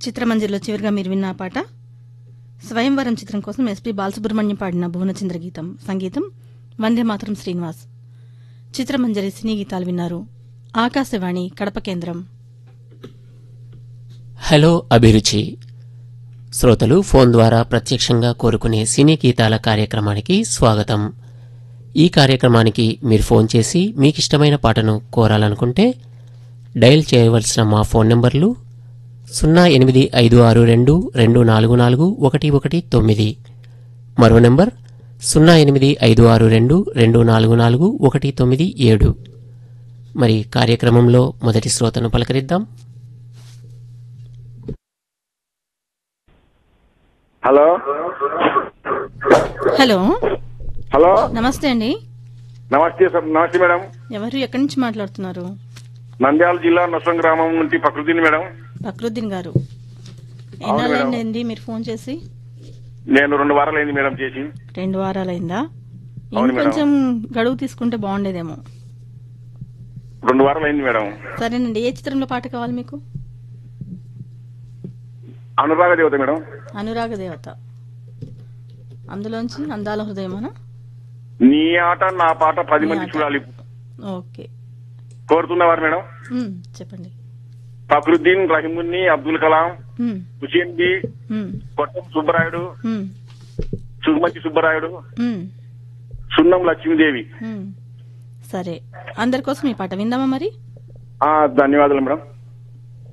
చిత్రమంజరిలో చివరిగా మీరు విన్న ఆ పాట స్వయంవరం చిత్రం కోసం ఎస్పి బాలసుబ్రహ్మణ్యం పాడిన భువనచంద్ర గీతం సంగీతం వందే మాతరం శ్రీనివాస్ చిత్రమంజరి సినీ గీతాలు విన్నారు ఆకాశవాణి కడప కేంద్రం హలో అభిరుచి శ్రోతలు ఫోన్ ద్వారా ప్రత్యక్షంగా కోరుకునే సినీ గీతాల కార్యక్రమానికి స్వాగతం ఈ కార్యక్రమానికి మీరు ఫోన్ చేసి మీకు ఇష్టమైన పాటను కోరాలనుకుంటే డయల్ చేయవలసిన మా ఫోన్ నంబర్లు సున్నా ఎనిమిది ఐదు ఆరు రెండు రెండు నాలుగు నాలుగు ఒకటి ఒకటి తొమ్మిది మరో నెంబర్ సున్నా ఎనిమిది ఐదు ఆరు రెండు రెండు నాలుగు నాలుగు ఒకటి తొమ్మిది ఏడు మరి కార్యక్రమంలో మొదటి శ్రోతను పలకరిద్దాం హలో హలో హలో నమస్తే అండి నమస్తే సార్ నమస్తే మేడం ఎవరు ఎక్కడి నుంచి మాట్లాడుతున్నారు నంద్యాల జిల్లా నొసం గ్రామం నుండి ప్రకృతిని మేడం ఫక్రుద్దీన్ గారు అవును మేడం. ఎన్నాళ్ళైంది మీరు ఫోన్ చేసి నేను రెండు వారాలు అయింది మేడం చేసి రెండు వారాలైందా అవును మేడం. ఇంకొంచెం గడువు తీసుకుంటే బాగుండేదేమో రెండు వారాలు అయింది మేడం సరేనండి ఏ చిత్రంలో పాట కావాలి మీకు అనురాగ దేవత మేడం అనురాగ దేవత అందులోంచి అందాల హృదయమనా నీ ఆట నా పాట పది నీ మంది ఆట. చూడాలి ఓకే కోరుతున్నవారు మేడం ఉమ్, చెప్పండి ఫక్రుద్దీన్ రహీమున్ని అబ్దుల్ కలాం ఉమ్, హుసేన్ బి ఉమ్, కొట్టం సుబ్బరాయుడు ఉమ్, సుగమంచి సుబ్బరాయుడు ఉమ్, సున్నం లక్ష్మీదేవి ఉమ్. సరే అందరి కోసం ఈ పాట విందామా మరి ఆ ధన్యవాదాలు మేడం